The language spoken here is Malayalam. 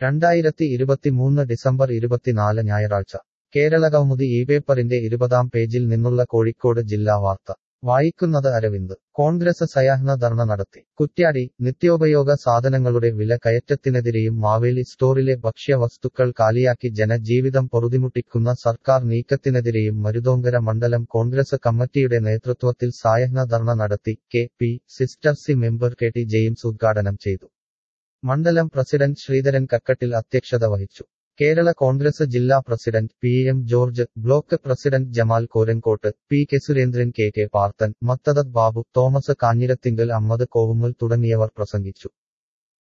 രണ്ടായിരത്തി ഇരുപത്തിമൂന്ന് ഡിസംബർ ഇരുപത്തിനാല് ഞായറാഴ്ച കേരള കൗമുദി ഈ പേപ്പറിന്റെ ഇരുപതാം പേജിൽ നിന്നുള്ള കോഴിക്കോട് ജില്ലാ വാർത്ത വായിക്കുന്നത് അരവിന്ദ് കോൺഗ്രസ് സയാഹ്ന ധർണ നടത്തി കുറ്റ്യാടി നിത്യോപയോഗ സാധനങ്ങളുടെ വില കയറ്റത്തിനെതിരെയും മാവേലി സ്റ്റോറിലെ ഭക്ഷ്യവസ്തുക്കൾ കാലിയാക്കി ജനജീവിതം പൊറുതിമുട്ടിക്കുന്ന സർക്കാർ നീക്കത്തിനെതിരെയും മരുതോങ്കര മണ്ഡലം കോൺഗ്രസ് കമ്മിറ്റിയുടെ നേതൃത്വത്തിൽ സായഹ്ന ധർണ നടത്തി K P sister C member K T James ഉദ്ഘാടനം ചെയ്തു മണ്ഡലം പ്രസിഡന്റ് ശ്രീധരൻ കക്കട്ടിൽ അധ്യക്ഷത വഹിച്ചു കേരള കോൺഗ്രസ് ജില്ലാ president P M George block president Jamal Korankot P K Surendran K K Parthan Mathadath Babu Thomas Kanjirathingal Ammad Kovummal തുടങ്ങിയവർ പ്രസംഗിച്ചു